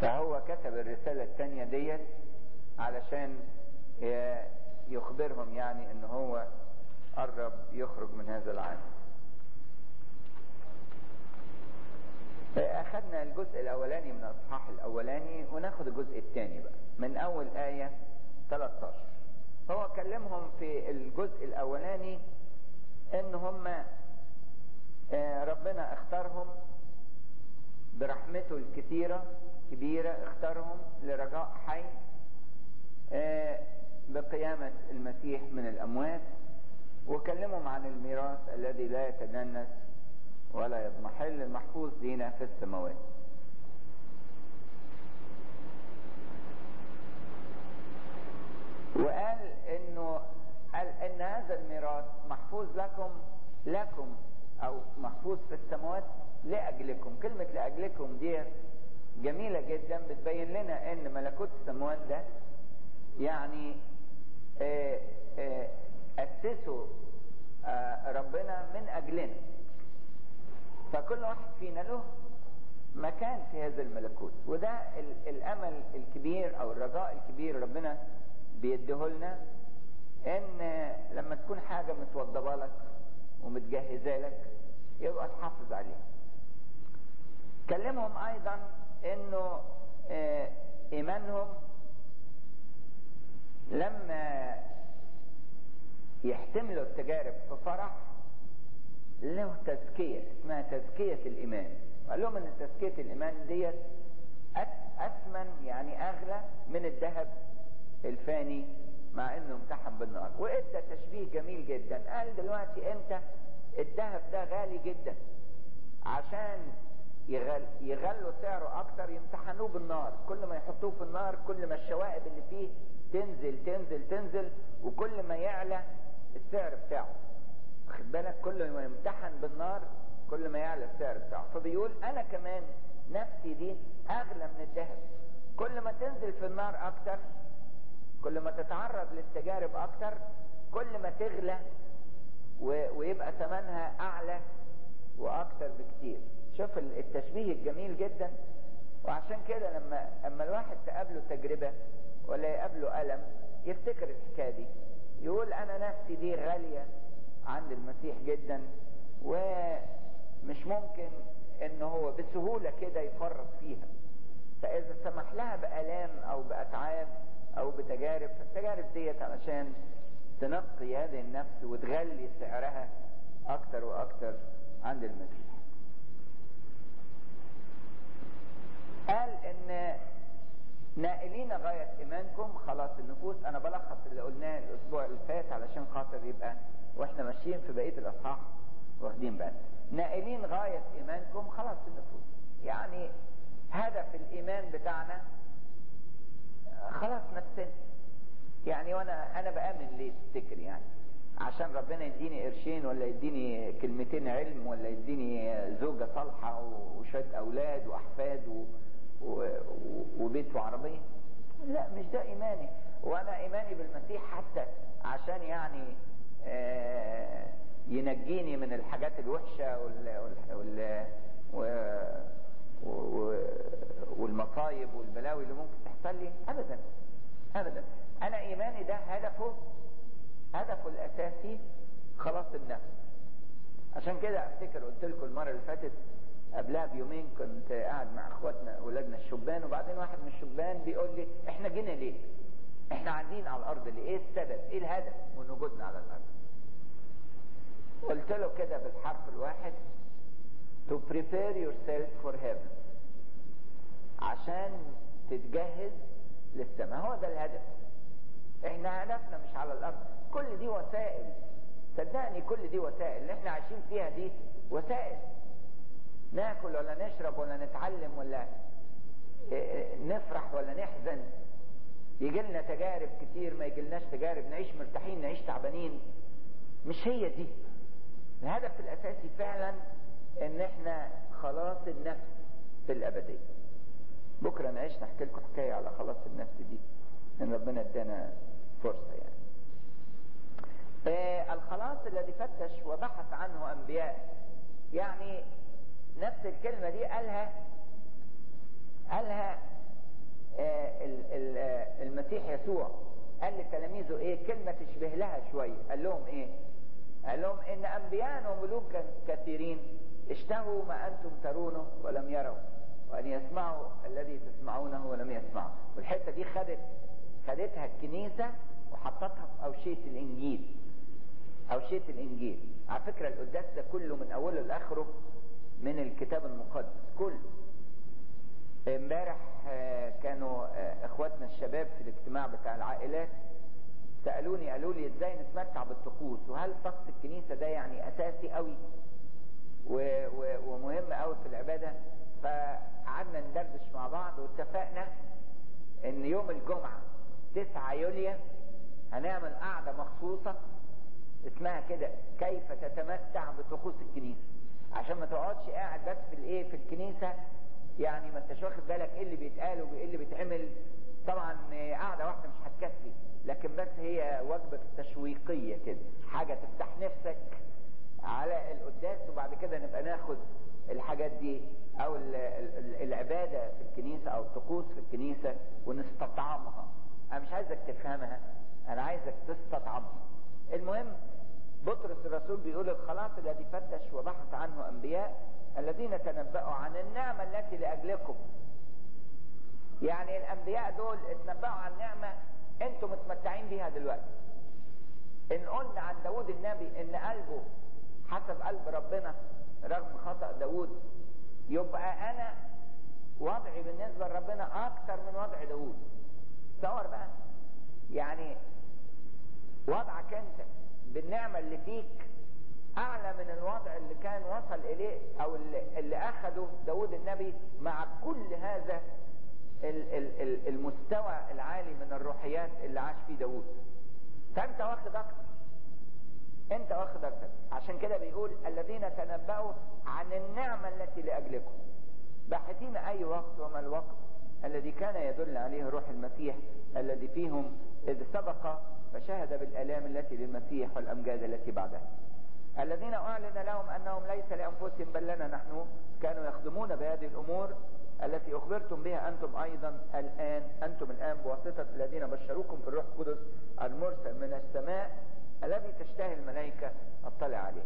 فهو كتب الرسالة الثانية ديت علشان يخبرهم يعني ان هو قرب يخرج من هذا العالم اخذنا الجزء الاولاني من الاصحاح الاولاني وناخد الجزء الثاني بقى من اول آية 13 هو كلمهم في الجزء الاولاني ان هم ربنا اختارهم برحمته الكثيرة كبيرة اختارهم لرجاء حي بقيامة المسيح من الأموات وكلمهم عن الميراث الذي لا يتدنس ولا يضمحل المحفوظ لنا في السماوات وقال انه قال ان هذا الميراث محفوظ لكم لكم او محفوظ في السماوات لاجلكم كلمة لاجلكم دي جميلة جدا بتبين لنا ان ملكوت السماوات ده يعني آآ آآ اسسوا ربنا من اجلنا فكل واحد فينا له مكان في هذا الملكوت وده الامل الكبير او الرجاء الكبير ربنا بيديه لنا ان لما تكون حاجة متوضبة لك ومتجهزة لك يبقى تحافظ عليها كلمهم ايضا انه ايمانهم لما يحتملوا التجارب في فرح له تزكية اسمها تزكية الإيمان قال لهم ان تزكية الإيمان ديت أثمن يعني أغلى من الذهب الفاني مع انه امتحن بالنار وادى تشبيه جميل جدا قال دلوقتي انت الذهب ده غالي جدا عشان يغل يغلوا سعره اكتر يمتحنوه بالنار كل ما يحطوه في النار كل ما الشوائب اللي فيه تنزل تنزل تنزل وكل ما يعلى السعر بتاعه واخد بالك كل ما يمتحن بالنار كل ما يعلى السعر بتاعه فبيقول انا كمان نفسي دي اغلى من الذهب كل ما تنزل في النار اكتر كل ما تتعرض للتجارب اكتر كل ما تغلى ويبقى ثمنها اعلى واكتر بكتير شوف التشبيه الجميل جدا وعشان كده لما اما الواحد تقابله تجربة ولا يقابله ألم يفتكر الحكاية دي يقول انا نفسي دي غالية عند المسيح جدا ومش ممكن ان هو بسهولة كده يفرط فيها فاذا سمح لها بألام او بأتعاب او بتجارب فالتجارب ديت علشان تنقي هذه النفس وتغلي سعرها اكتر واكتر عند المسيح قال ان نائلين غاية ايمانكم خلاص النفوس انا بلخص اللي قلناه الاسبوع اللي فات علشان خاطر يبقى واحنا ماشيين في بقية الاصحاح واخدين بالنا نائلين غاية ايمانكم خلاص النفوس يعني هدف الايمان بتاعنا خلاص نفسنا يعني وانا انا بامن ليه تفتكر يعني عشان ربنا يديني قرشين ولا يديني كلمتين علم ولا يديني زوجة صالحة وشوية اولاد واحفاد و... و... وبيت وعربية لا مش ده ايماني وانا ايماني بالمسيح حتى عشان يعني آه ينجيني من الحاجات الوحشة وال... وال... وال... والمصايب والبلاوي اللي ممكن تحصل لي ابدا ابدا انا ايماني ده هدفه هدفه الاساسي خلاص النفس عشان كده افتكر قلت لكم المره اللي فاتت قبلها بيومين كنت قاعد مع اخواتنا اولادنا الشبان وبعدين واحد من الشبان بيقول لي احنا جينا ليه احنا قاعدين على الارض ليه ايه السبب ايه الهدف من وجودنا على الارض قلت له كده بالحرف الواحد to prepare yourself for heaven عشان تتجهز للسماء هو ده الهدف احنا هدفنا مش على الارض كل دي وسائل صدقني كل دي وسائل اللي احنا عايشين فيها دي وسائل ناكل ولا نشرب ولا نتعلم ولا نفرح ولا نحزن يجي لنا تجارب كتير ما يجيلناش تجارب نعيش مرتاحين نعيش تعبانين مش هي دي الهدف الاساسي فعلا ان احنا خلاص النفس في الابديه بكره نعيش نحكي لكم حكايه على خلاص النفس دي ان ربنا ادانا فرصه يعني آه الخلاص الذي فتش وبحث عنه انبياء يعني نفس الكلمه دي قالها قالها المسيح يسوع قال لتلاميذه ايه كلمة تشبه لها شوية قال لهم ايه قال لهم ان انبياء وملوك كثيرين اشتهوا ما انتم ترونه ولم يروا وان يسمعوا الذي تسمعونه ولم يسمعوا والحتة دي خدت خدتها الكنيسة وحطتها في أوشية الإنجيل أوشية الإنجيل على فكرة القداس ده كله من أوله لآخره من الكتاب المقدس كله امبارح كانوا اخواتنا الشباب في الاجتماع بتاع العائلات سألوني قالوا لي ازاي نتمتع بالطقوس وهل طقس الكنيسة ده يعني اساسي قوي و و ومهم قوي في العبادة فقعدنا ندردش مع بعض واتفقنا ان يوم الجمعة 9 يوليو هنعمل قعدة مخصوصة اسمها كده كيف تتمتع بطقوس الكنيسة عشان ما تقعدش قاعد بس في الايه في الكنيسة يعني ما انتش واخد بالك ايه اللي بيتقال وايه اللي بيتعمل طبعا قعدة واحدة مش هتكفي لكن بس هي وجبة تشويقية كده حاجة تفتح نفسك على القداس وبعد كده نبقى ناخد الحاجات دي او العبادة في الكنيسة او الطقوس في الكنيسة ونستطعمها انا مش عايزك تفهمها انا عايزك تستطعمها المهم بطرس الرسول بيقول الخلاص الذي فتش وبحث عنه انبياء الذين تنبأوا عن النعمة التي لأجلكم يعني الأنبياء دول اتنبأوا عن نعمة انتم متمتعين بيها دلوقتي ان قلنا عن داود النبي ان قلبه حسب قلب ربنا رغم خطأ داود يبقى انا وضعي بالنسبة لربنا اكتر من وضع داود تصور بقى يعني وضعك انت بالنعمة اللي فيك اعلى من الوضع اللي كان وصل اليه او اللي, اللي اخده داود النبي مع كل هذا المستوى العالي من الروحيات اللي عاش فيه داود فانت واخد اكتر انت واخد اكتر عشان كده بيقول الذين تنبأوا عن النعمة التي لاجلكم باحثين اي وقت وما الوقت الذي كان يدل عليه روح المسيح الذي فيهم اذ سبق فشهد بالالام التي للمسيح والامجاد التي بعدها الذين اعلن لهم انهم ليس لانفسهم بل لنا نحن كانوا يخدمون بهذه الامور التي اخبرتم بها انتم ايضا الان انتم الان بواسطه الذين بشروكم في الروح القدس المرسل من السماء الذي تشتهي الملائكه اطلع عليه.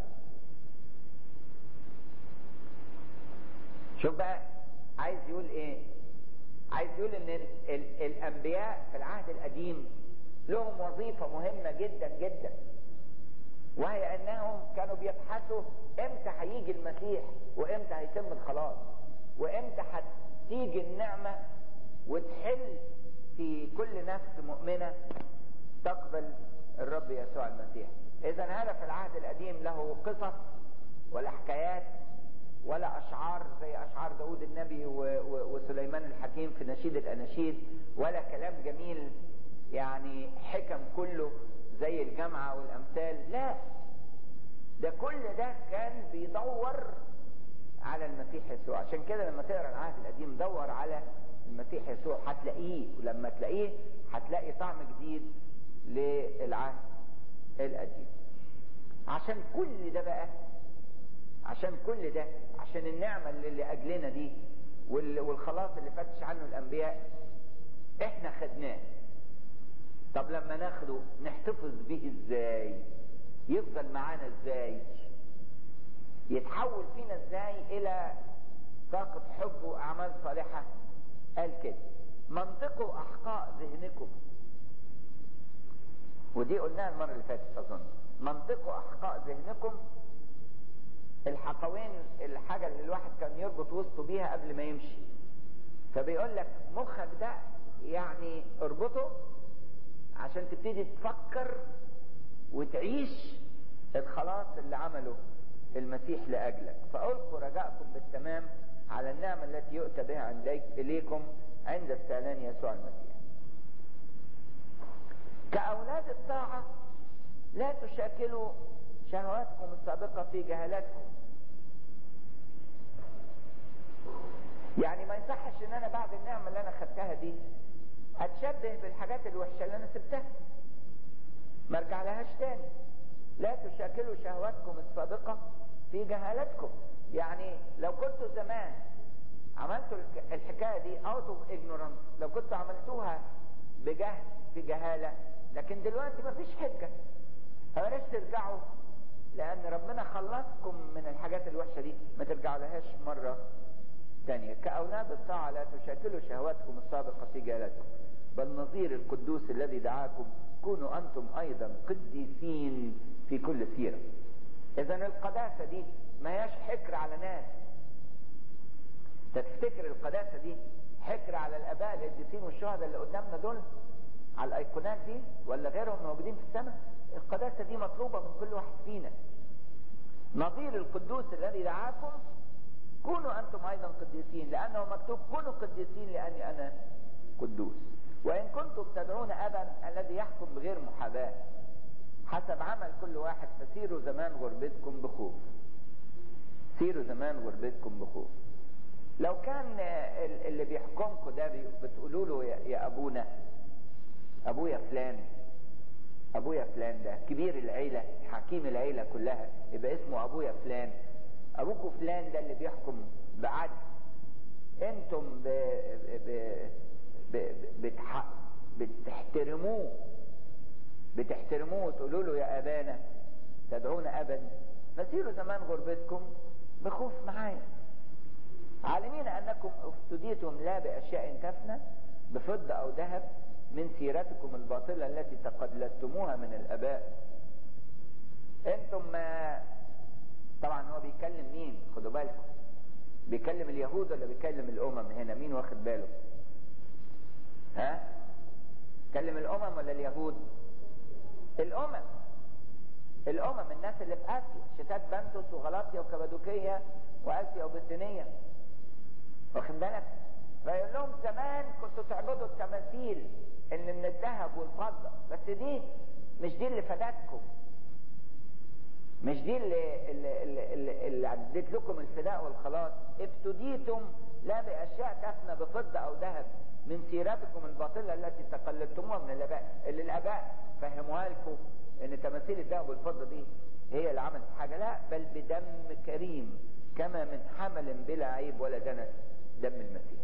شوف بقى عايز يقول ايه؟ عايز يقول ان ال ال الانبياء في العهد القديم لهم وظيفه مهمه جدا جدا وهي انهم كانوا بيبحثوا امتى هيجي المسيح وامتى هيتم الخلاص وامتى هتيجي النعمة وتحل في كل نفس مؤمنة تقبل الرب يسوع المسيح اذا هذا في العهد القديم له قصص ولا حكايات ولا اشعار زي اشعار داود النبي وسليمان الحكيم في نشيد الاناشيد ولا كلام جميل يعني حكم كله زي الجامعة والامثال لا ده كل ده كان بيدور على المسيح يسوع عشان كده لما تقرا العهد القديم دور على المسيح يسوع هتلاقيه ولما تلاقيه هتلاقي طعم جديد للعهد القديم عشان كل ده بقى عشان كل ده عشان النعمة اللي لأجلنا دي والخلاص اللي فتش عنه الأنبياء احنا خدناه طب لما ناخده نحتفظ به ازاي يفضل معانا ازاي يتحول فينا ازاي الى طاقة حب واعمال صالحة قال كده منطقوا احقاء ذهنكم ودي قلناها المرة اللي فاتت اظن منطقوا احقاء ذهنكم الحقوين الحاجة اللي الواحد كان يربط وسطه بيها قبل ما يمشي فبيقول لك مخك ده يعني اربطه عشان تبتدي تفكر وتعيش الخلاص اللي عمله المسيح لأجلك فألقوا رجاءكم بالتمام على النعمة التي يؤتى بها عندك إليكم عند استعلان يسوع المسيح كأولاد الطاعة لا تشاكلوا شهواتكم السابقة في جهالاتكم يعني ما يصحش ان انا بعد النعمة اللي انا خدتها دي اتشبه بالحاجات الوحشة اللي انا سبتها ما ارجع لهاش تاني لا تشاكلوا شهواتكم السابقة في جهالتكم يعني لو كنتوا زمان عملتوا الحكاية دي out of ignorance لو كنتوا عملتوها بجهل في جهالة لكن دلوقتي مفيش حجة فبلاش ترجعوا لأن ربنا خلصكم من الحاجات الوحشة دي ما ترجعوا لهاش مرة تانية كأولاد الطاعة لا تشاكلوا شهواتكم السابقة في جهالتكم بل نظير القدوس الذي دعاكم كونوا أنتم أيضا قديسين في كل سيرة إذا القداسة دي ما هياش حكر على ناس تفتكر القداسة دي حكر على الآباء القديسين والشهداء اللي قدامنا دول على الأيقونات دي ولا غيرهم موجودين في السماء القداسة دي مطلوبة من كل واحد فينا نظير القدوس الذي دعاكم كونوا أنتم أيضا قديسين لأنه مكتوب كونوا قديسين لأني أنا قدوس وإن كنتم تدعون أبا الذي يحكم بغير محاباة حسب عمل كل واحد فسيروا زمان غربتكم بخوف سيروا زمان غربتكم بخوف لو كان اللي بيحكمكم ده بتقولوا له يا ابونا ابويا فلان ابويا فلان ده كبير العيلة حكيم العيلة كلها يبقى اسمه ابويا فلان ابوكوا فلان ده اللي بيحكم بعدل انتم ب... ب... ب... بتح... بتحترموه بتحترموه وتقولوا له يا ابانا تدعون ابا فسيروا زمان غربتكم بخوف معايا عالمين انكم افتديتم لا باشياء تفنى بفضة او ذهب من سيرتكم الباطلة التي تقلدتموها من الاباء انتم طبعا هو بيكلم مين خدوا بالكم بيكلم اليهود ولا بيكلم الامم هنا مين واخد باله ها كلم الامم ولا اليهود الامم الامم الناس اللي في اسيا شتات بنتوس وغلاطيا وكبادوكية واسيا وبثينية واخد بالك فيقول لهم زمان كنتوا تعبدوا التماثيل اللي من الذهب والفضة بس دي مش دي اللي فدتكم مش دي اللي اللي, اللي, اللي عدت لكم الفداء والخلاص افتديتم لا باشياء تفنى بفضة او ذهب من سيرتكم الباطلة التي تقلدتموها من الاباء اللي الاباء فهموها لكم ان تماثيل الذهب والفضة دي هي اللي عملت حاجة لا بل بدم كريم كما من حمل بلا عيب ولا دنس دم المسيح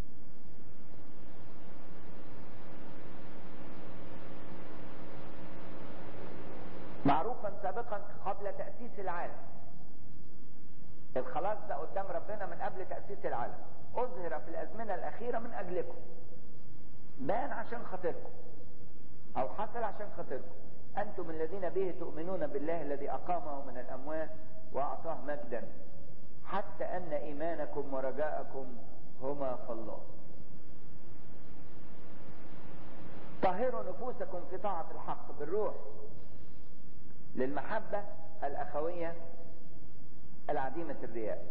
معروفا سابقا قبل تأسيس العالم الخلاص ده قدام ربنا من قبل تأسيس العالم أظهر في الأزمنة الأخيرة من أجلكم بان عشان خاطركم أو حصل عشان خاطركم أنتم الذين به تؤمنون بالله الذي أقامه من الأموات وأعطاه مجدا حتى أن إيمانكم ورجاءكم هما في الله طهروا نفوسكم في طاعة الحق بالروح للمحبة الأخوية العديمة الرياء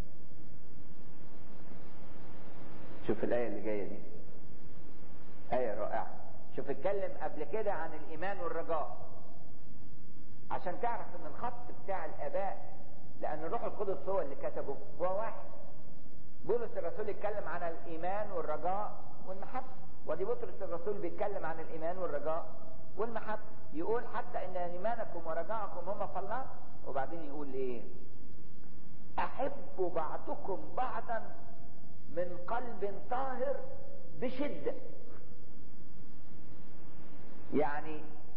شوف الآية اللي جاية دي آية رائعة شوف اتكلم قبل كده عن الإيمان والرجاء عشان تعرف ان الخط بتاع الآباء لأن الروح القدس هو اللي كتبه هو واحد بولس الرسول يتكلم عن الإيمان والرجاء والمحبة ودي بطرس الرسول بيتكلم عن الإيمان والرجاء والمحبة يقول حتى ان ايمانكم ورجاءكم هم في الله وبعدين يقول ايه احبوا بعضكم بعضا من قلب طاهر بشدة يعني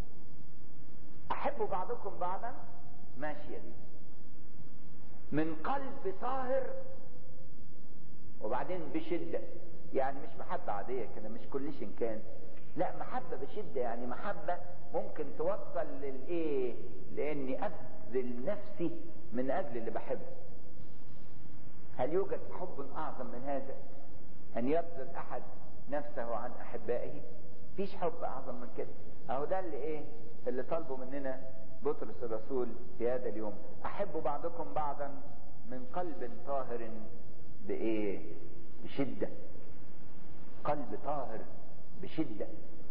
احبوا بعضكم بعضا ماشية دي من قلب طاهر وبعدين بشدة يعني مش محبة عادية كده مش كلش كان لا محبة بشدة يعني محبة ممكن توصل للايه لاني ابذل نفسي من اجل اللي بحبه هل يوجد حب اعظم من هذا ان يبذل احد نفسه عن احبائه فيش حب اعظم من كده اهو ده اللي ايه اللي طالبه مننا بطرس الرسول في هذا اليوم احبوا بعضكم بعضا من قلب طاهر بايه بشدة قلب طاهر بشدة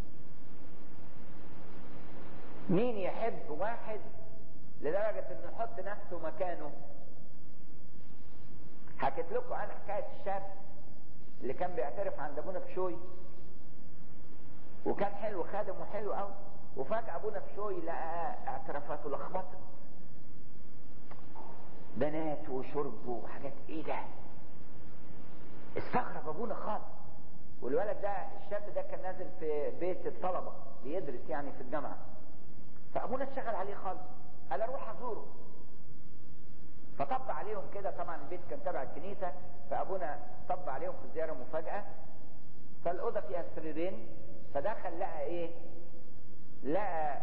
مين يحب واحد لدرجة انه يحط نفسه مكانه حكيت لكم انا حكاية الشاب اللي كان بيعترف عند ابونا بشوي وكان حلو خادم وحلو قوي وفجأة ابونا بشوي لقى اعترافاته لخبطت بنات وشرب وحاجات ايه ده استغرب ابونا خالص والولد ده الشاب ده كان نازل في بيت الطلبة بيدرس يعني في الجامعة فابونا اشتغل عليه خالص قال اروح ازوره فطب عليهم كده طبعا البيت كان تبع الكنيسة فابونا طب عليهم في الزيارة مفاجأة فالأوضة فيها سريرين فدخل لقى ايه لقى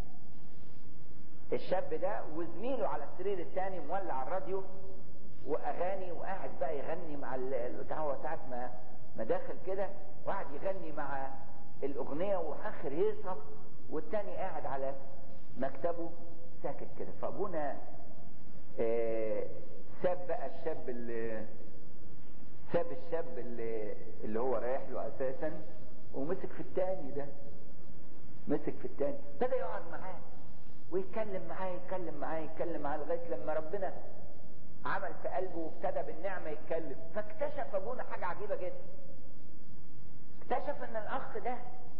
الشاب ده وزميله على السرير الثاني مولع الراديو واغاني وقاعد بقى يغني مع البتاع هو ساعة ما ما داخل كده وقعد يغني مع الاغنية واخر هيصة والتاني قاعد على مكتبه ساكت كده فابونا آه ساب بقى الشاب اللي ساب الشاب اللي اللي هو رايح له اساسا ومسك في التاني ده مسك في التاني ابتدى يقعد معاه ويتكلم معاه يتكلم معاه يتكلم معاه لغايه لما ربنا عمل في قلبه وابتدى بالنعمه يتكلم فاكتشف ابونا حاجه عجيبه جدا اكتشف ان الاخ ده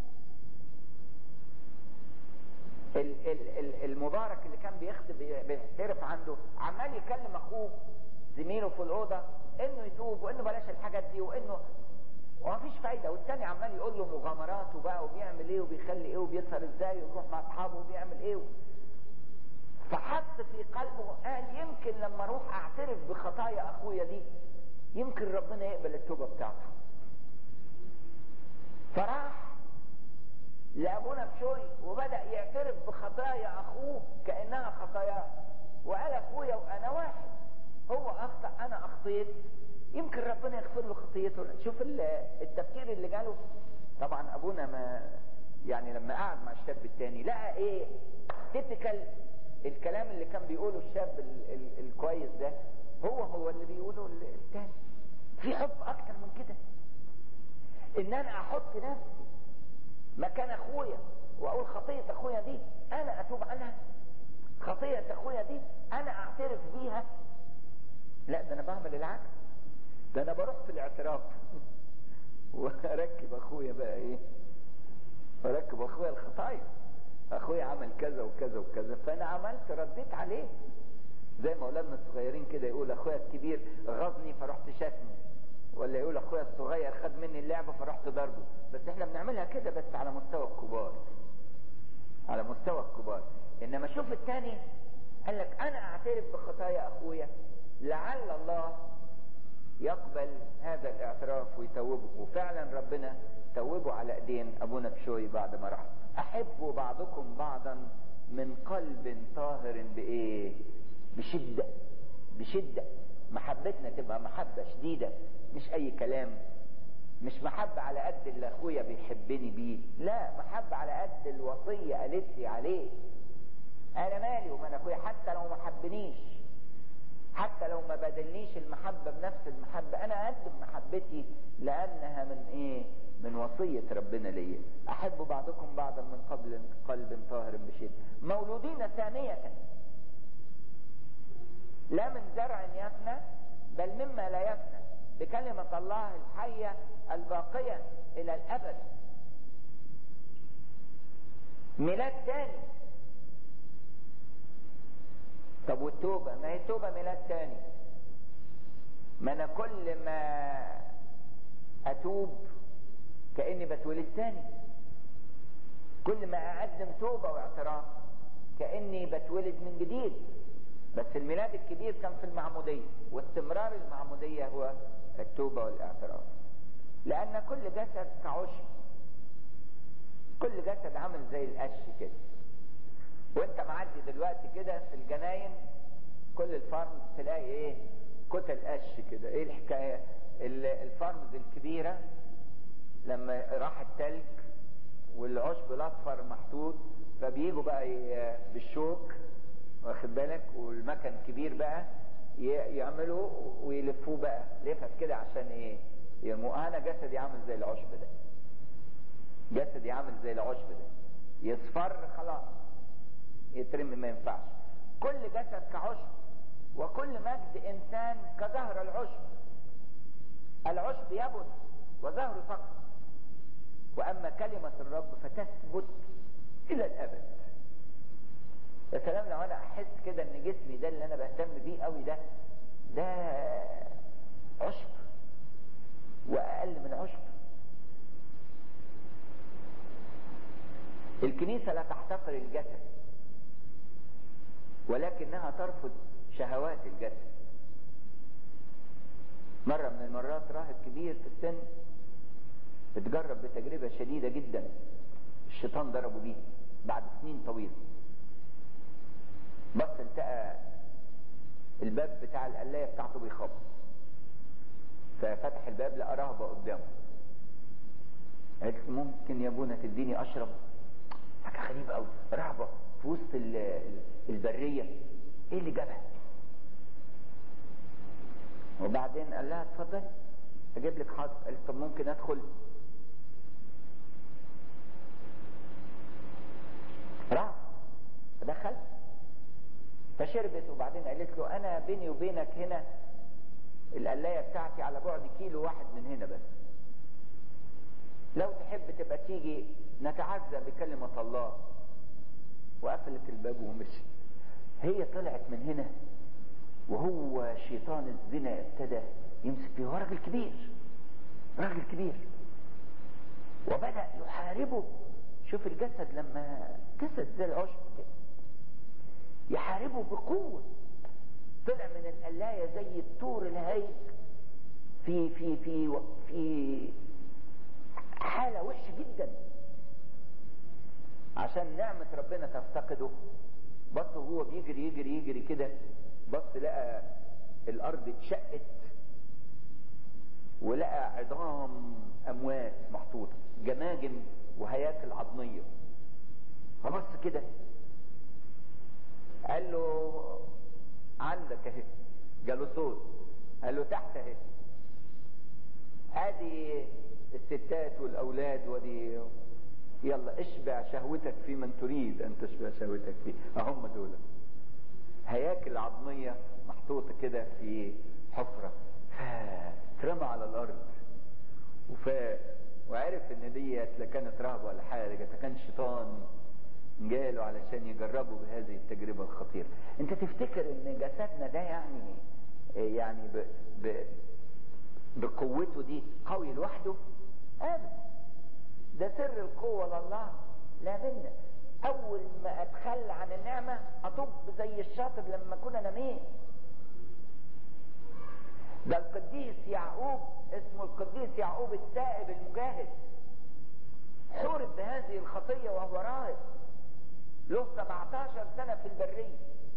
ال ال ال المبارك اللي كان بيخطب بيعترف عنده عمال يكلم اخوه زميله في الاوضه انه يتوب وانه بلاش الحاجات دي وانه ومفيش فايده والتاني عمال يقول له مغامراته بقى وبيعمل ايه وبيخلي ايه وبيسهر ازاي ويروح مع اصحابه وبيعمل ايه فحط في قلبه قال يمكن لما اروح اعترف بخطايا اخويا دي يمكن ربنا يقبل التوبه بتاعته فراح لابونا بشوي وبدا يعترف بخطايا اخوه كانها خطاياه وقال اخويا وانا واحد هو اخطا انا اخطيت يمكن ربنا يغفر له خطيته شوف التفكير اللي جاله طبعا ابونا ما يعني لما قعد مع الشاب التاني لقى ايه تيبيكال الكلام اللي كان بيقوله الشاب ال ال الكويس ده هو هو اللي بيقوله التاني في حب اكتر من كده ان انا احط نفسي مكان اخويا واقول خطية اخويا دي انا اتوب عنها خطية اخويا دي انا اعترف بيها لا ده انا بعمل العكس ده انا بروح في الاعتراف واركب اخويا بقى ايه اركب اخويا الخطايا اخويا عمل كذا وكذا وكذا فانا عملت رديت عليه زي ما اولادنا الصغيرين كده يقول اخويا الكبير غضني فرحت شتمه ولا يقول اخويا الصغير خد مني اللعبه فرحت ضربه بس احنا بنعملها كده بس على مستوى الكبار على مستوى الكبار انما شوف التاني قال لك انا اعترف بخطايا اخويا لعل الله يقبل هذا الاعتراف ويتوبه وفعلا ربنا توبه على ايدين ابونا بشوي بعد ما راح احبوا بعضكم بعضا من قلب طاهر بايه بشدة بشدة محبتنا تبقى محبة شديدة مش اي كلام مش محبة على قد اللي اخويا بيحبني بيه لا محبة على قد الوصية قالت لي عليه انا مالي ومن اخويا حتى لو ما حبنيش حتى لو ما بدلنيش المحبة بنفس المحبة انا اقدم محبتي لانها من ايه من وصية ربنا ليا احب بعضكم بعضا من قبل قلب طاهر بشدة مولودين ثانية لا من زرع يفنى بل مما لا يفنى بكلمة الله الحية الباقية الى الابد ميلاد تاني طب والتوبة ما هي التوبة ميلاد تاني ما انا كل ما اتوب كاني بتولد تاني كل ما اقدم توبة واعتراف كاني بتولد من جديد بس الميلاد الكبير كان في المعمودية واستمرار المعمودية هو التوبة والاعتراف لان كل جسد كعشب كل جسد عامل زي القش كده وانت معدي دلوقتي كده في الجناين كل الفارمز تلاقي ايه كتل قش كده ايه الحكاية الفارمز الكبيرة لما راح التلج والعشب الاصفر محطوط فبيجوا بقى بالشوك واخد بالك والمكن كبير بقى يعملوا ويلفوه بقى لفت كده عشان ايه يرموا انا جسدي عامل زي العشب ده جسدي عامل زي العشب ده يصفر خلاص يترمي ما ينفعش كل جسد كعشب وكل مجد انسان كزهر العشب العشب يبت وزهر سقط واما كلمة الرب فتثبت الى الابد يا سلام لو انا احس كده ان جسمي ده اللي انا بهتم بيه قوي ده ده عشب واقل من عشب الكنيسة لا تحتقر الجسد ولكنها ترفض شهوات الجسد مرة من المرات راهب كبير في السن اتجرب بتجربة شديدة جدا الشيطان ضربه بيها بعد سنين طويلة بص التقى الباب بتاع القلاية بتاعته بيخبط ففتح الباب لقى رهبة قدامه قالت له ممكن يا ابونا تديني اشرب حاجة غريبة قوي رهبة في وسط البرية ايه اللي جابها وبعدين قال لها اتفضلي اجيب لك حاضر قالت طب ممكن ادخل راح فدخل فشربت وبعدين قالت له انا بيني وبينك هنا القلاية بتاعتي على بعد كيلو واحد من هنا بس لو تحب تبقى تيجي نتعزى بكلمة الله وقفلت الباب ومشي هي طلعت من هنا وهو شيطان الزنا ابتدى يمسك فيه هو راجل كبير راجل كبير وبدأ يحاربه شوف الجسد لما جسد زي العشب كده يحاربه بقوة طلع من القلاية زي الطور الهايج في في في في حالة وحشة جدا عشان نعمة ربنا تفتقده بص وهو بيجري يجري يجري كده بص لقى الارض اتشقت ولقى عظام اموات محطوطه جماجم وهياكل عظميه فبص كده قال له عندك اهي جاله صوت قال له تحت اهي ادي الستات والاولاد ودي يلا اشبع شهوتك في من تريد ان تشبع شهوتك فيه اهم دول هياكل عظمية محطوطة كده في حفرة فترمى على الارض وفاق وعرف ان ديت لا كانت رهبة ولا حاجة ده كان شيطان جاله علشان يجربه بهذه التجربة الخطيرة انت تفتكر ان جسدنا ده يعني يعني ب ب بقوته دي قوي لوحده ابدا ده سر القوة لله لا منا اول ما اتخلى عن النعمة اطب زي الشاطر لما كنا نامين ده القديس يعقوب اسمه القديس يعقوب التائب المجاهد حورب بهذه الخطية وهو راهب له 17 سنة في البرية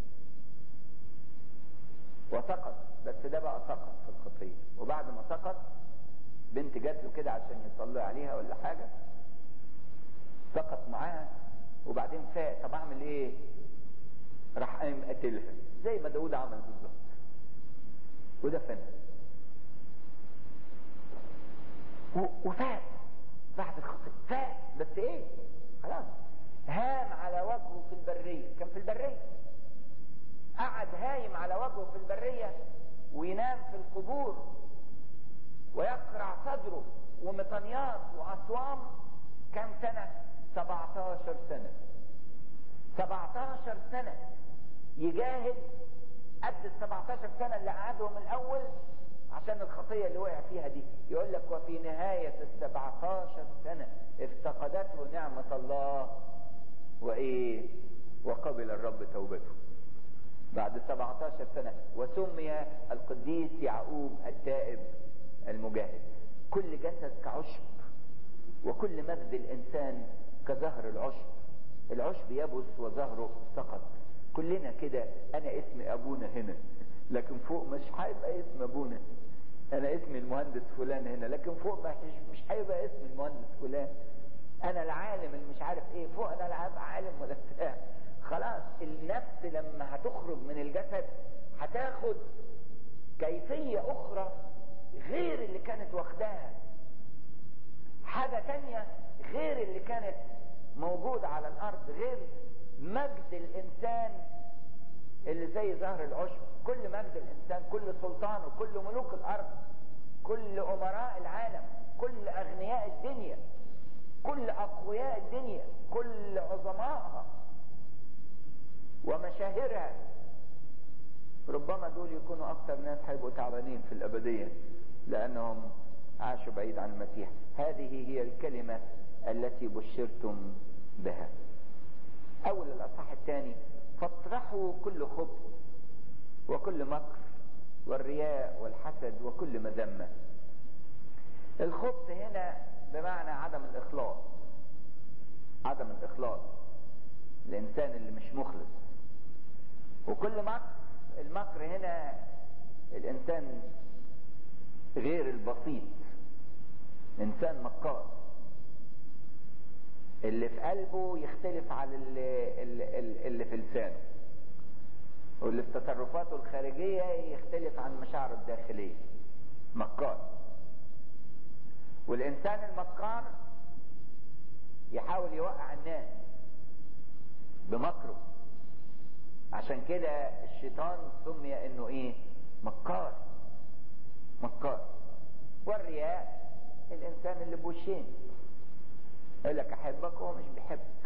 وسقط بس ده بقى سقط في الخطية وبعد ما سقط بنت جات له كده عشان يصلي عليها ولا حاجة سقط معاها وبعدين فاق طب اعمل ايه راح قايم قتلها زي ما داود عمل بالظبط ودفنها وفاق بعد الخطية فاق بس ايه خلاص هام على وجهه في البرية كان في البرية قعد هايم على وجهه في البرية وينام في القبور ويقرع صدره ومطنيات وأصوام كم سنة 17 سنة 17 سنة يجاهد قد ال 17 سنة اللي قعدهم الأول عشان الخطية اللي وقع فيها دي يقول لك وفي نهاية ال 17 سنة افتقدته نعمة الله وإيه وقبل الرب توبته بعد 17 سنة وسمي القديس يعقوب التائب المجاهد كل جسد كعشب وكل مجد الإنسان كزهر العشب العشب يبس وزهره سقط كلنا كده أنا اسم أبونا هنا لكن فوق مش هيبقى اسم أبونا أنا اسمي المهندس فلان هنا لكن فوق مش مش هيبقى اسم المهندس فلان أنا العالم اللي مش عارف إيه فوق أنا لا هبقى عالم ولا بتاع خلاص النفس لما هتخرج من الجسد هتاخد كيفية أخرى غير اللي كانت واخداها حاجة تانية غير اللي كانت موجودة على الأرض غير مجد الإنسان اللي زي زهر العشب كل مجد الإنسان كل سلطانه كل ملوك الأرض كل أمراء العالم كل أغنياء الدنيا كل أقوياء الدنيا كل عظمائها ومشاهرها ربما دول يكونوا أكثر ناس هيبقوا تعبانين في الأبدية لأنهم عاشوا بعيد عن المسيح هذه هي الكلمة التي بشرتم بها اول الاصحاح الثاني فاطرحوا كل خبث وكل مكر والرياء والحسد وكل مذمة الخبث هنا بمعنى عدم الاخلاص عدم الاخلاص الانسان اللي مش مخلص وكل مكر المكر هنا الانسان غير البسيط انسان مكار اللي في قلبه يختلف عن اللي, اللي, اللي في لسانه واللي في تصرفاته الخارجية يختلف عن مشاعره الداخلية مكار والإنسان المكار يحاول يوقع الناس بمكره عشان كده الشيطان سمي انه ايه مكار مكار والرياء الانسان اللي بوشين يقول لك احبك وهو مش بيحبك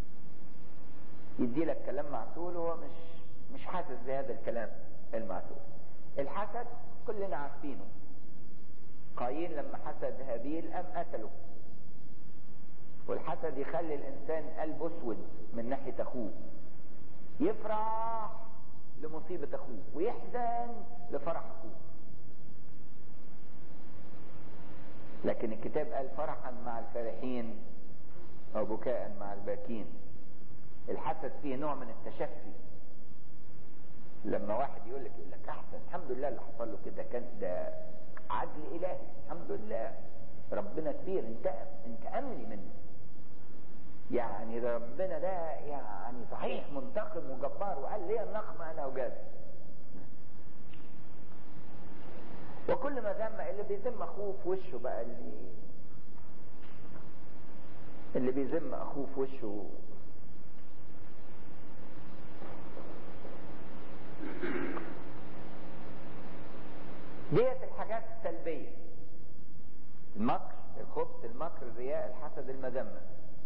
يدي لك كلام معسول وهو مش مش حاسس بهذا الكلام المعسول الحسد كلنا عارفينه قايين لما حسد هابيل ام قتله والحسد يخلي الانسان قلبه اسود من ناحيه اخوه يفرح لمصيبه اخوه ويحزن لفرح اخوه لكن الكتاب قال فرحا مع الفرحين او بكاء مع الباكين الحسد فيه نوع من التشفي لما واحد يقول لك يقول لك احسن الحمد لله اللي حصل له كده كان ده عدل الهي الحمد لله ربنا كبير انتقم انتقم لي منه يعني ربنا ده يعني صحيح منتقم وجبار وقال لي النقم انا وجاد وكل ما ذم اللي بيذم اخوه في وشه بقى اللي اللي بيذم اخوه في وشه ديت الحاجات السلبية المكر الخبث المكر الرياء الحسد المذمة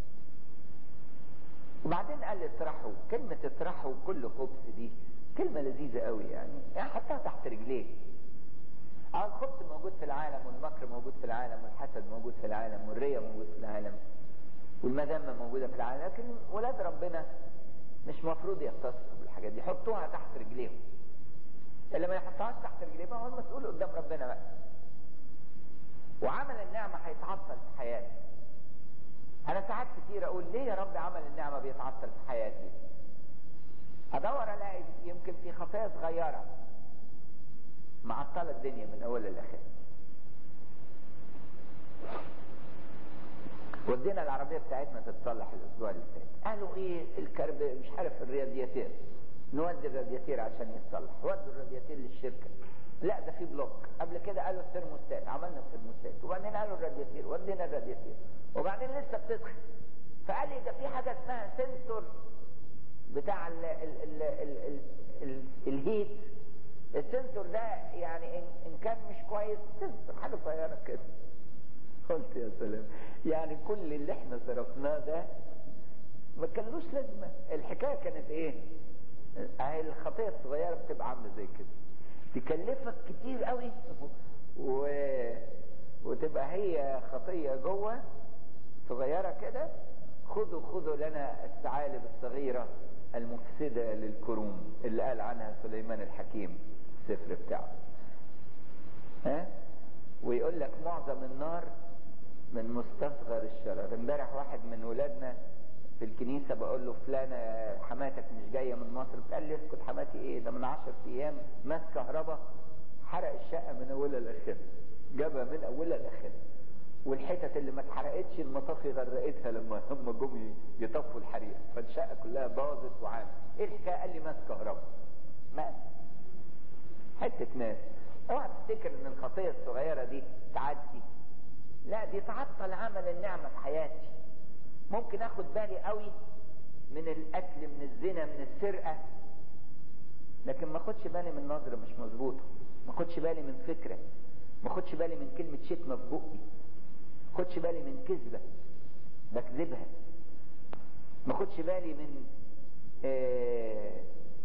وبعدين قال اطرحوا كلمة اطرحوا كل خبث دي كلمة لذيذة قوي يعني يعني حطها تحت رجليه اه الخبث موجود في العالم والمكر موجود في العالم والحسد موجود في العالم والرياء موجود في العالم والمذمة موجودة في العالم لكن ولاد ربنا مش مفروض يتصفوا بالحاجات دي حطوها تحت رجليهم اللي ما يحطهاش تحت رجليه هو المسؤول قدام ربنا بقى وعمل النعمة هيتعطل في حياتي انا ساعات كتير اقول ليه يا رب عمل النعمة بيتعطل في حياتي ادور الاقي يمكن في خطايا صغيرة معطلة الدنيا من اولها لاخرها ودينا العربية بتاعتنا تتصلح الاسبوع اللي فات قالوا ايه الكرب مش عارف الرادياتير نودي الرادياتير عشان يتصلح ودوا الرادياتير للشركة لا ده في بلوك قبل كده قالوا الثرموستات عملنا الثرموستات وبعدين قالوا الرادياتير ودينا الرادياتير وبعدين لسه بتسخن فقال لي ده في حاجة اسمها سنسور بتاع ال ال ال ال ال ال الهيت السنسور ده يعني ان, إن كان مش كويس سنسور حاجة صغيرة كده قلت يا سلام يعني كل اللي احنا صرفناه ده ما كانلوش لازمة الحكاية كانت ايه اهي الخطية الصغيرة بتبقى عاملة زي كده تكلفك كتير قوي و... وتبقى هي خطية جوه صغيرة كده خذوا خذوا لنا الثعالب الصغيرة المفسدة للكروم اللي قال عنها سليمان الحكيم السفر بتاعه ها ويقول لك معظم النار من مستصغر الشرر امبارح واحد من ولادنا في الكنيسة بقول له فلانة حماتك مش جاية من مصر قال لي اسكت حماتي ايه ده من عشر ايام ماس كهرباء حرق الشقة من اولها لاخرها جابها من اولها لاخرها والحتت اللي ما اتحرقتش المطافي غرقتها لما هم جم يطفوا الحريق فالشقة كلها باظت وعام ايه الحكاية قال لي ماس كهرباء ماس حتة ماس اوعى تفتكر ان الخطية الصغيرة دي تعدي لا دي تعطل عمل النعمة في حياتي ممكن اخد بالي قوي من القتل من الزنا من السرقة لكن ما اخدش بالي من نظرة مش مظبوطة ما اخدش بالي من فكرة ما اخدش بالي من كلمة شتمة في بقي ما اخدش بالي من كذبة بكذبها ما اخدش بالي من آآ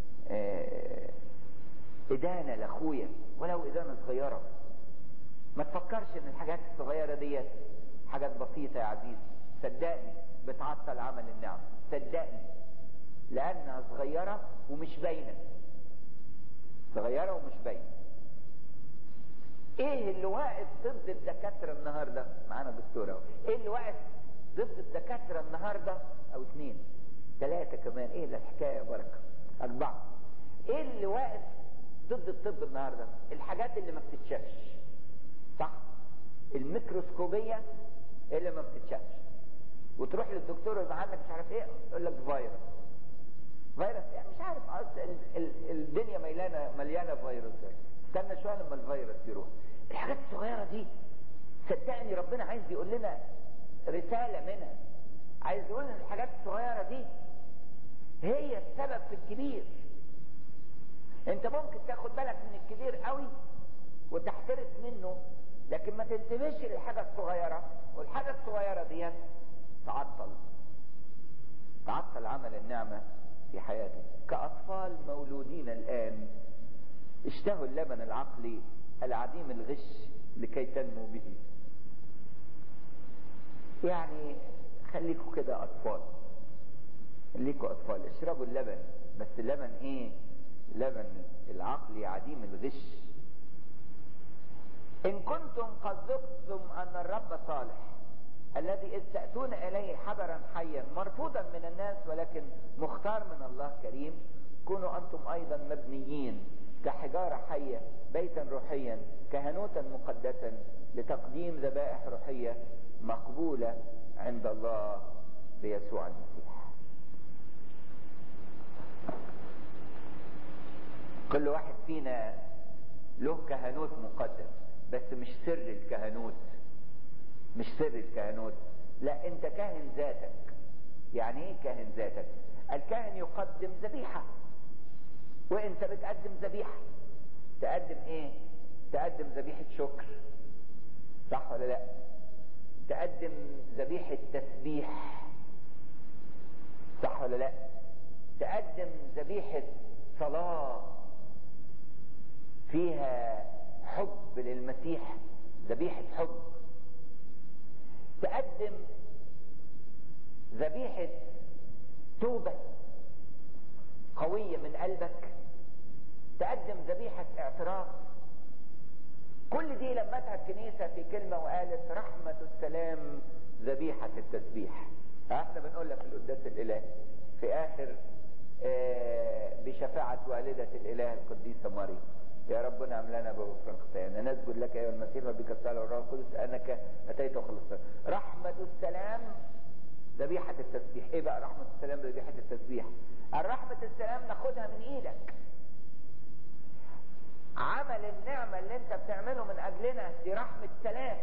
آآ ادانة لاخويا ولو ادانة صغيرة ما تفكرش ان الحاجات الصغيرة ديت حاجات بسيطة يا عزيز صدقني بتعطل عمل النعمة صدقني لانها صغيرة ومش باينة صغيرة ومش باينة ايه اللي واقف ضد الدكاترة النهاردة معانا دكتورة ايه اللي واقف ضد الدكاترة النهاردة او اثنين ثلاثة كمان ايه الحكاية بركة اربعة ايه اللي واقف ضد الطب النهاردة الحاجات اللي ما بتتشافش صح الميكروسكوبية اللي ما بتتشافش وتروح للدكتور يبقى عندك مش عارف ايه يقول لك فيروس فيروس يعني مش عارف الدنيا مليانه مليانه فيروس استنى شويه لما الفيروس يروح الحاجات الصغيره دي صدقني ربنا عايز يقول لنا رساله منها عايز يقول لنا الحاجات الصغيره دي هي السبب في الكبير انت ممكن تاخد بالك من الكبير قوي وتحترس منه لكن ما تنتبهش للحاجه الصغيره والحاجه الصغيره دي تعطل تعطل عمل النعمه في حياته كأطفال مولودين الآن اشتهوا اللبن العقلي العديم الغش لكي تنمو به يعني خليكوا كده أطفال خليكوا أطفال اشربوا اللبن بس اللبن ايه لبن العقلي عديم الغش إن كنتم قد ذقتم أن الرب صالح الذي إذ تأتون إليه حجرا حيا مرفوضا من الناس ولكن مختار من الله كريم كونوا أنتم أيضا مبنيين كحجارة حية بيتا روحيا كهنوتا مقدسا لتقديم ذبائح روحية مقبولة عند الله بيسوع المسيح كل واحد فينا له كهنوت مقدس بس مش سر الكهنوت مش سر الكهنوت لا انت كاهن ذاتك يعني ايه كاهن ذاتك الكاهن يقدم ذبيحة وانت بتقدم ذبيحة تقدم ايه تقدم ذبيحة شكر صح ولا لا تقدم ذبيحة تسبيح صح ولا لا تقدم ذبيحة صلاة فيها حب للمسيح ذبيحة حب تقدم ذبيحة توبة قوية من قلبك تقدم ذبيحة اعتراف كل دي لمتها الكنيسة في كلمة وقالت رحمة السلام ذبيحة التسبيح احنا بنقول لك في القداس الالهي في اخر آه بشفاعة والدة الاله القديسة مريم يا رب نعم لنا بغفران خطايانا نسجد لك ايها المسيح وبك الصلاه والروح القدس انك اتيت وخلصت رحمه السلام ذبيحه التسبيح ايه بقى رحمه السلام ذبيحه التسبيح الرحمه السلام ناخدها من ايدك عمل النعمه اللي انت بتعمله من اجلنا دي رحمه سلام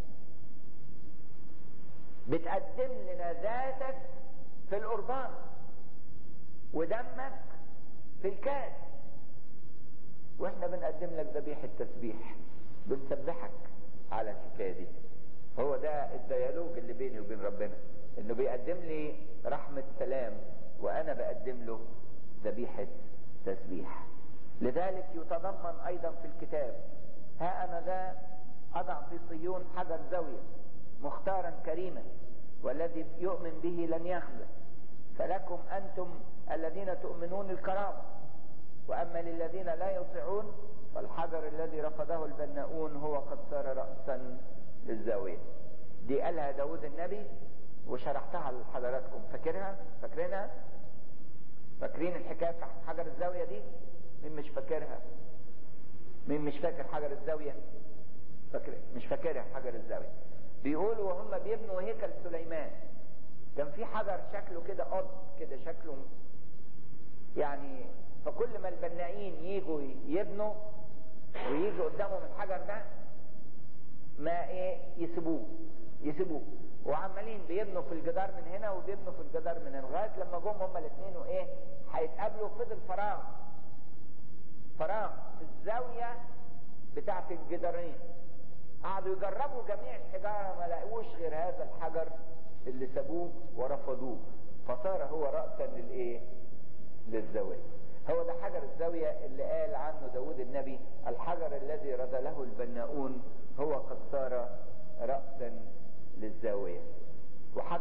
بتقدم لنا ذاتك في القربان ودمك في الكاس واحنا بنقدم لك ذبيحة تسبيح بنسبحك على الحكاية دي هو ده الديالوج اللي بيني وبين ربنا انه بيقدم لي رحمة سلام وانا بقدم له ذبيحة تسبيح لذلك يتضمن ايضا في الكتاب ها انا ذا اضع في صيون حجر زاوية مختارا كريما والذي يؤمن به لن يخزى فلكم انتم الذين تؤمنون الكرامه واما للذين لا يطيعون فالحجر الذي رفضه البناؤون هو قد صار رأسا للزاوية دي قالها داود النبي وشرحتها لحضراتكم فاكرها فاكرينها فاكرين الحكاية بتاعت حجر الزاوية دي مين مش فاكرها مين مش فاكر حجر الزاوية فاكر مش فاكرها حجر الزاوية بيقولوا وهم بيبنوا هيكل سليمان كان في حجر شكله كده قط كده شكله يعني فكل ما البنائين يجوا يبنوا ويجوا قدامهم الحجر ده ما ايه يسيبوه يسيبوه وعمالين بيبنوا في الجدار من هنا وبيبنوا في الجدار من هنا لغايه لما جم هما الاثنين وايه هيتقابلوا فضل فراغ فراغ في الزاويه بتاعه الجدارين قعدوا يجربوا جميع الحجاره ما لقوش غير هذا الحجر اللي سابوه ورفضوه فصار هو راسا للايه للزاويه هو ده حجر الزاوية اللي قال عنه داود النبي الحجر الذي رذله البناؤون هو قد صار رأسا للزاوية وحجر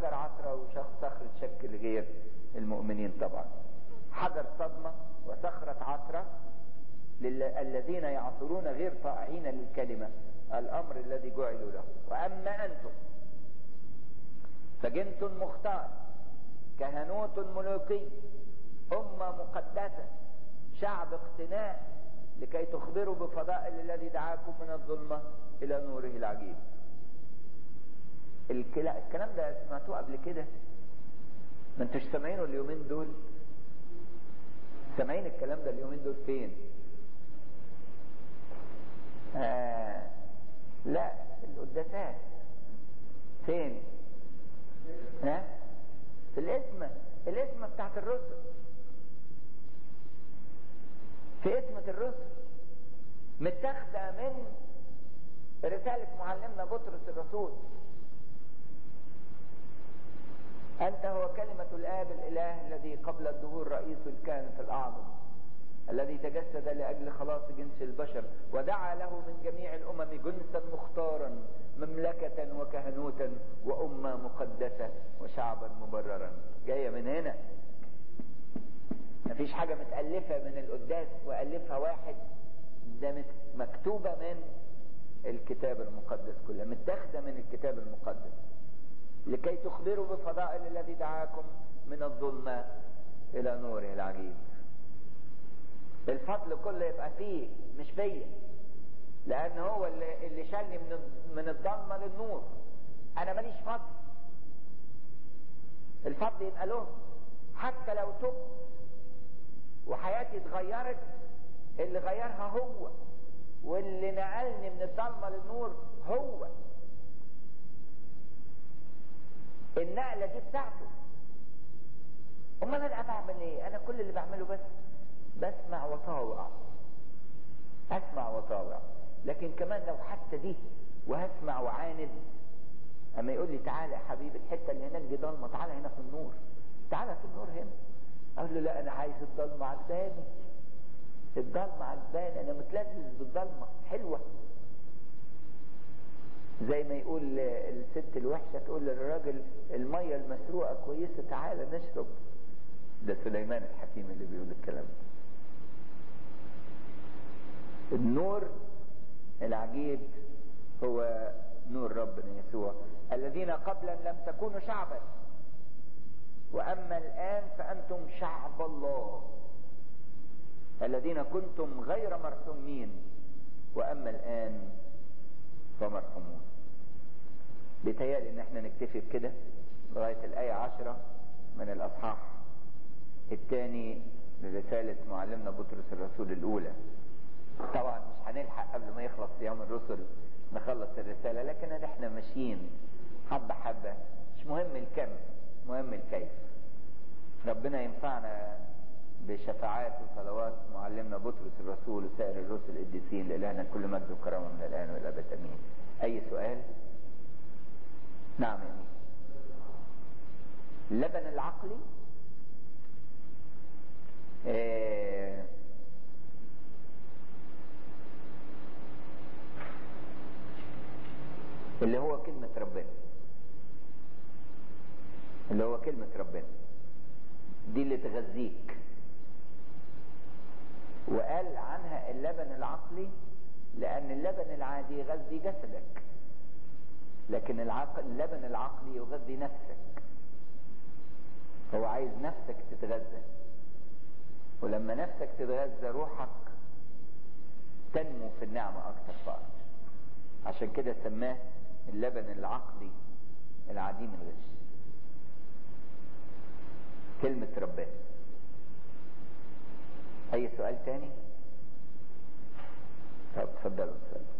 حجر عثرة وصخرة شك لغير المؤمنين طبعا حجر صدمة وصخرة عثرة الذين يعثرون غير طائعين للكلمة الأمر الذي جعلوا له وأما أنتم فجنس مختار كهنوت ملوكي أمة مقدسة شعب اقتناء لكي تخبروا بفضائل الذي دعاكم من الظلمة إلى نوره العجيب الكلام ده سمعتوه قبل كده ما انتوش سامعينه اليومين دول سامعين الكلام ده اليومين دول فين آه لا القداسات فين ها في الاسمة الاسمة بتاعت الرسل في اسمة الرسل متاخدة من رسالة معلمنا بطرس الرسول أنت هو كلمة الآب الإله الذي قبل الدهور رئيس الكهنة الأعظم الذي تجسد لأجل خلاص جنس البشر ودعا له من جميع الأمم جنسا مختارا مملكة وكهنوتا وأمة مقدسة وشعبا مبررا جاية من هنا مفيش حاجة متألفة من القداس وألفها واحد ده مكتوبة من الكتاب المقدس كلها متاخدة من الكتاب المقدس لكي تخبروا بفضائل الذي دعاكم من الظلمة إلى نوره العجيب الفضل كله يبقى فيه مش فيا لأن هو اللي, اللي شالني من من الضلمة للنور أنا ماليش فضل الفضل يبقى له حتى لو تبت وحياتي اتغيرت اللي غيرها هو واللي نقلني من الضلمة للنور هو النقلة دي بتاعته امال انا بعمل ايه انا كل اللي بعمله بس بسمع وطاوع اسمع وطاوع لكن كمان لو حتى دي وهسمع وعاند اما يقول لي تعالى يا حبيبي الحته اللي هناك دي ضلمه تعالى هنا في النور تعالى في النور هنا اقول له لا انا عايز الضلمه عجباني الضلمه عجباني انا متلذذ بالضلمه حلوه زي ما يقول الست الوحشة تقول للراجل المية المسروقة كويسة تعالى نشرب ده سليمان الحكيم اللي بيقول الكلام ده النور العجيب هو نور ربنا يسوع الذين قبلا لم تكونوا شعبا واما الان فانتم شعب الله الذين كنتم غير مرحومين واما الان فمرحومون بيتهيألي ان احنا نكتفي بكده لغاية الآية عشرة من الأصحاح الثاني لرسالة معلمنا بطرس الرسول الأولى طبعا مش هنلحق قبل ما يخلص صيام الرسل نخلص الرسالة لكن احنا ماشيين حبة حبة مش مهم الكم مهم الكيف ربنا ينفعنا بشفاعات وصلوات معلمنا بطرس الرسول وسائر الرسل القديسين لإلهنا كل مجد وكرامة من الآن وإلى أبد أمين أي سؤال؟ نعم يا أمين اللبن العقلي آه اللي هو كلمة ربنا اللي هو كلمة ربنا دي اللي تغذيك وقال عنها اللبن العقلي لأن اللبن العادي يغذي جسدك لكن العقل اللبن العقلي يغذي نفسك هو عايز نفسك تتغذى ولما نفسك تتغذى روحك تنمو في النعمة أكثر فأكثر عشان كده سماه اللبن العقلي العديم الغش كلمة ربنا أي سؤال تاني؟ طب اتفضلوا اتفضلوا